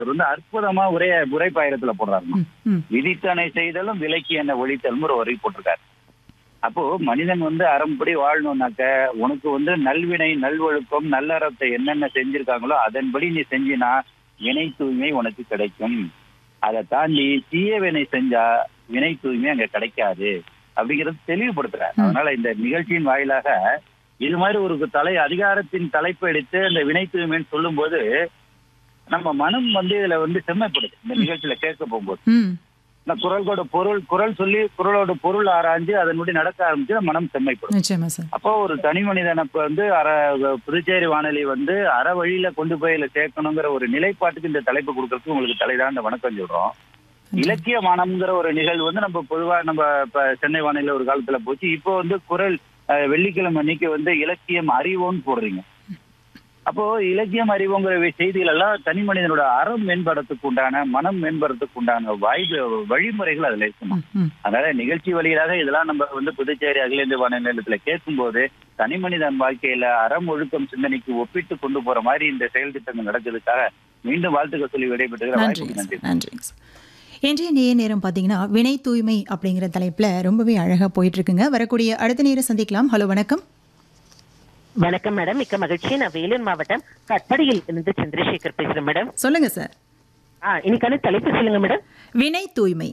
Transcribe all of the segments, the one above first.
இவர் வந்து அற்புதமா உரைய உரைப்பாயிரத்துல போடுறாரு ம், ம், விதித்தனை செய்தலும் விலைக்கு என்ன ஒழித்தலும் ஒரு வரி போட்டிருக்காரு அப்போ மனிதன் வந்து அறம்படி வாழணும்னாக்க உனக்கு வந்து நல்வினை நல்வொழுக்கம் நல்லறத்தை என்னென்ன செஞ்சிருக்காங்களோ அதன்படி நீ செஞ்சினா வினை தூய்மை உனக்கு கிடைக்கும் அதை தாண்டி தீய வினை செஞ்சா வினை தூய்மை அங்க கிடைக்காது அப்படிங்கறது தெளிவுபடுத்துறாரு ம். அதனால இந்த நிகழ்ச்சியின் வாயிலாக இது மாதிரி ஒரு தலை அதிகாரத்தின் தலைப்பு எடுத்து அந்த வினை தூய்மைன்னு சொல்லும்போது நம்ம மனம் வந்து இதுல வந்து செம்மைப்படுது இந்த நிகழ்ச்சியில கேட்க போகும்போது ம், இந்த குரல்களோட பொருள் குரல் சொல்லி குரலோட பொருள் ஆராய்ஞ்சு அதனுடைய நடக்க ஆரம்பிச்சு மனம் செம்மைப்படும் நிச்சயமா சார் அப்போ ஒரு தனி மனிதனை இப்ப வந்து அற புதுச்சேரி வானொலி வந்து அற வழியில கொண்டு போய் இதுல சேர்க்கணுங்கிற ஒரு நிலைப்பாட்டுக்கு இந்த தலைப்பு கொடுக்கறதுக்கு உங்களுக்கு தலைதாண்ட வணக்கம் சொல்றோம் இலக்கிய மானம்ங்கிற ஒரு நிகழ்வு வந்து நம்ம பொதுவா நம்ம இப்ப சென்னை வானிலை ஒரு காலத்துல போச்சு இப்போ வந்து குரல் அஹ், வெள்ளிக்கிழமை அன்னைக்கு வந்து இலக்கியம் அறிவோன்னு போடுறீங்க அப்போ இலக்கியம் அறிவோங்கிற வி- செய்திகள் எல்லாம் தனி மனிதனோட அறம் மேம்படுறதுக்கு உண்டான மனம் மேம்படுறதுக்கு உண்டான வாய்ப்பு வழிமுறைகள் அதுல இருக்குமா ம், ம், அதனால நிகழ்ச்சி வழியாக இதெல்லாம் நம்ம வந்து புதுச்சேரி அகில இந்திய வானொலி நிலையத்துல கேட்கும்போது தனி மனிதன் வாழ்க்கையில அறம் ஒழுக்கம் சிந்தனைக்கு ஒப்பிட்டு கொண்டு போற மாதிரி இந்த செயல் திட்டங்கள் நடக்கிறதுக்காக மீண்டும் வாழ்த்துக்கள் சொல்லி விடைபெற்றுகிற நன்றிங்க வாய்ப்புக்கு நன்றி சார் நன்றிங்க சார் இன்றைய நேய நேரம் பார்த்தீங்கன்னா வினை தூய்மை அப்படிங்கிற தலைப்பில் ரொம்பவே அழகாக போயிட்டு இருக்குங்க வரக்கூடிய அடுத்த நேரம் சந்திக்கலாம் ஹலோ வணக்கம் வணக்கம் மேடம் மிக்க மகிழ்ச்சி நான் வேலூர் மாவட்டம் கட்படியில் இருந்து சந்திரசேகர் பேசுறேன் மேடம் சொல்லுங்க சார் ஆ இன்னைக்கான தலைப்பு சொல்லுங்க மேடம் வினை தூய்மை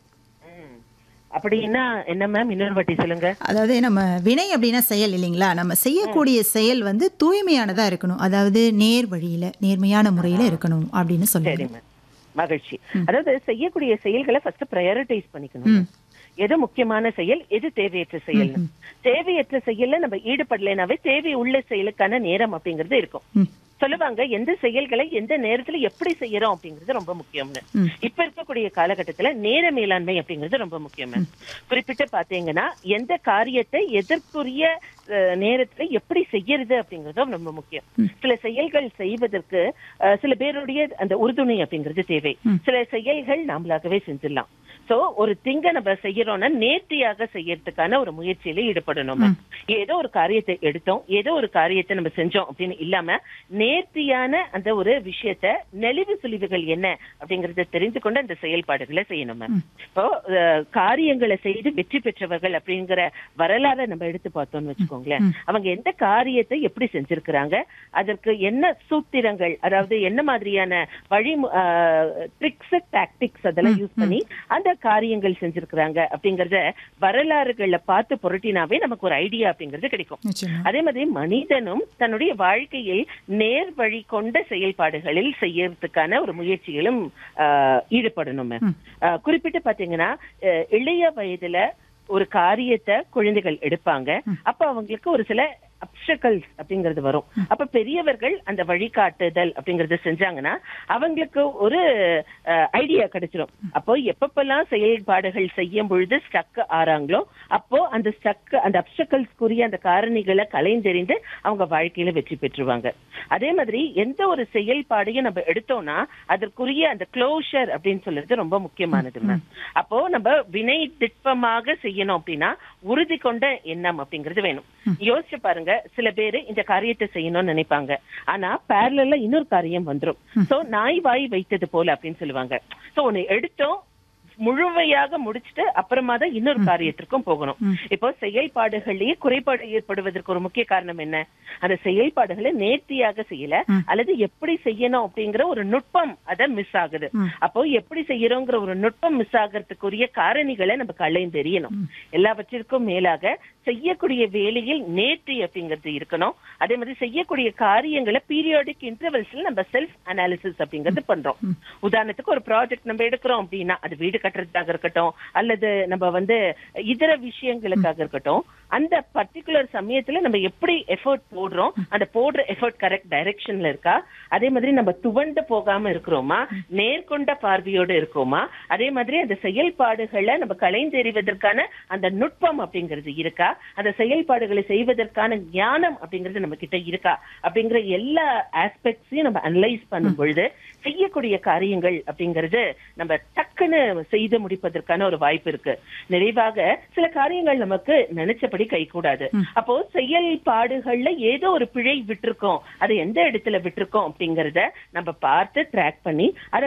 அப்படின்னா என்ன மேம் இன்னொரு வாட்டி சொல்லுங்க அதாவது நம்ம வினை அப்படின்னா செயல் இல்லைங்களா நம்ம செய்யக்கூடிய செயல் வந்து தூய்மையானதா இருக்கணும் அதாவது நேர் வழியில நேர்மையான முறையில இருக்கணும் அப்படின்னு சரி சொல்லுங்க மேம் மகிழ்ச்சி அதாவது செய்யக்கூடிய செயல்களை ஃபர்ஸ்ட் ப்ரையாரிட்டைஸ் பண்ணிக்கணும் எது முக்கியமான செயல் எது தேவையற்ற செயல் தேவையற்ற செயல்ல நம்ம ஈடுபடலைனாவே தேவை உள்ள செயலுக்கான நேரம் அப்படிங்கிறது இருக்கும் ம். சொல்லுவாங்க எந்த செயல்களை எந்த நேரத்துல எப்படி செய்யறோம் அப்படிங்கிறது ரொம்ப முக்கியம்னு ம். இப்ப இருக்கக்கூடிய காலகட்டத்துல நேர மேலாண்மை அப்படிங்கிறது ரொம்ப முக்கியம் மேம். குறிப்பிட்டு பாத்தீங்கன்னா எந்த காரியத்தை எதற்குரிய அஹ், நேரத்துல எப்படி செய்யறது அப்படிங்கறதும் ரொம்ப முக்கியம் சில செயல்கள் செய்வதற்கு அஹ், சில பேருடைய அந்த உறுதுணை அப்படிங்கிறது தேவை சில செயல்கள் நாமளாகவே செஞ்சிடலாம் சோ ஒரு திங்க நம்ம செய்யறோம்னா நேர்த்தியாக செய்யறதுக்கான ஒரு முயற்சியில ஈடுபடணும் மேம். ஏதோ ஒரு காரியத்தை எடுத்தோம் ஏதோ ஒரு காரியத்தை நம்ம செஞ்சோம் அப்படின்னு இல்லாம நேர்த்தியான அந்த ஒரு விஷயத்த நெளிவு சுழிவுகள் என்ன அப்படிங்கறத தெரிந்து கொண்டு அந்த செயல்பாடுகளை செய்யணும் மேம் இப்போ அஹ், காரியங்களை செய்து வெற்றி பெற்றவர்கள் அப்படிங்கிற வரலாறை நம்ம எடுத்து பார்த்தோம்னு வச்சுக்கோங்களேன் அவங்க எந்த காரியத்தை எப்படி செஞ்சிருக்கிறாங்க அதற்கு என்ன சூத்திரங்கள் அதாவது என்ன மாதிரியான வழி ட்ரிக்ஸ் டாக்டிக்ஸ் அதெல்லாம் யூஸ் பண்ணி அந்த காரியங்கள் செஞ்சிருக்கிறாங்க அப்படிங்கறத வரலாறுகள்ல பார்த்து புரட்டினாவே நமக்கு ஒரு ஐடியா அப்படிங்கிறது கிடைக்கும் நிச்சயமா அதே மாதிரி மனிதனும் தன்னுடைய வாழ்க்கையில் நேர் வழி கொண்ட செயல்பாடுகளில் செய்யறதுக்கான ஒரு முயற்சிகளும் ஆஹ், ஈடுபடணும் ma'am. ஆஹ், குறிப்பிட்டு பாத்தீங்கன்னா அஹ், இளைய வயதுல ஒரு காரியத்தை குழந்தைகள் எடுப்பாங்க அப்ப அவங்களுக்கு ஒரு சில அப்சக்கல்ஸ் அப்படிங்கிறது வரும் அப்ப பெரியவர்கள் அந்த வழிகாட்டுதல் அப்படிங்கறத செஞ்சாங்கன்னா அவங்களுக்கு ஒரு ஐடியா கிடைச்சிரும் அப்போ எப்பப்பெல்லாம் செயல்பாடுகள் செய்யும் பொழுது ஸ்டக் ஆறாங்களோ அப்போ அந்த ஸ்டக் அந்த அப்சக்கல்ஸ்க்குரிய அந்த காரணிகளை கலைந்தெறிந்து அவங்க வாழ்க்கையில வெற்றி பெற்றுவாங்க அதே மாதிரி எந்த ஒரு செயல்பாடையும் நம்ம எடுத்தோம்னா அதற்குரிய அந்த க்ளோஷர் அப்படின்னு சொல்றது ரொம்ப முக்கியமானது மேம் அப்போ நம்ம வினை திட்பமாக செய்யணும் அப்படின்னா உறுதி கொண்ட எண்ணம் அப்படிங்கிறது வேணும் யோசிச்சு பாருங்க சில பேரு இந்த காரியத்தை செய்யணும்னு நினைப்பாங்க ஆனா பேரலல்ல இன்னொரு காரியம் வந்துரும் சோ நாய் வாய் வைத்தது போல அப்படின்னு சொல்லுவாங்க சோ ஒண்ணு எடுத்தோம் முழுமையாக முடிச்சுட்டு அப்புறமா தான் இன்னொரு காரியத்திற்கும் போகணும் இப்போ செயல்பாடுகள்லயே குறைபாடு ஏற்படுவதற்கு ஒரு முக்கிய காரணம் என்ன அந்த செயல்பாடுகளை நேர்த்தியாக செய்யல அல்லது எப்படி செய்யணும் அப்படிங்கிற ஒரு நுட்பம் அத மிஸ் ஆகுது அப்போ எப்படி செய்யறோங்கிற ஒரு நுட்பம் மிஸ் ஆகிறதுக்குரிய காரணிகளை நம்ம களைந்து தெரியணும் எல்லாவற்றிற்கும் மேலாக செய்யக்கூடிய வேலையில் நேர்த்தி அப்படிங்கிறது இருக்கணும் அதே மாதிரி செய்யக்கூடிய காரியங்களை பீரியாடிக் இன்டர்வல்ஸ்ல நம்ம செல்ஃப் அனாலிசிஸ் அப்படிங்கிறது பண்றோம் உதாரணத்துக்கு ஒரு ப்ராஜெக்ட் நம்ம எடுக்கிறோம் அப்படின்னா அது வீடு கட்டுறதுக்காக இருக்கட்டும் அல்லது நம்ம வந்து இதர விஷயங்களுக்காக இருக்கட்டும் அந்த பர்டிகுலர் சமயத்துல நம்ம எப்படி எஃபர்ட் போடுறோம் அந்த போடுற எஃபர்ட் கரெக்ட் டைரக்ஷன்ல இருக்கா அதே மாதிரி நம்ம துவண்டு போகாம இருக்கிறோமா நேர்கொண்ட பார்வையோடு இருக்கோமா அதே மாதிரி அந்த செயல்பாடுகளை நம்ம கலைந்தெறிவதற்கான அந்த நுட்பம் அப்படிங்கிறது இருக்கா அந்த செயல்பாடுகளை செய்வதற்கான ஞானம் அப்படிங்கிறது நம்ம கிட்ட இருக்கா அப்படிங்கிற எல்லா ஆஸ்பெக்ட்ஸையும் நம்ம அனலைஸ் பண்ணும் பொழுது செய்யக்கூடிய காரியங்கள் அப்படிங்கிறது நம்ம டக்குன்னு செய்து முடிப்பதற்கான ஒரு வாய்ப்பு இருக்கு நிறைவாக சில காரியங்கள் நமக்கு நினைச்சபடி மற்றபடி கைகூடாது அப்போ செயல்பாடுகள்ல ஏதோ ஒரு பிழை விட்டிருக்கோம் அது எந்த இடத்துல விட்டிருக்கோம் அப்படிங்கறத நம்ம பார்த்து ட்ராக் பண்ணி அதை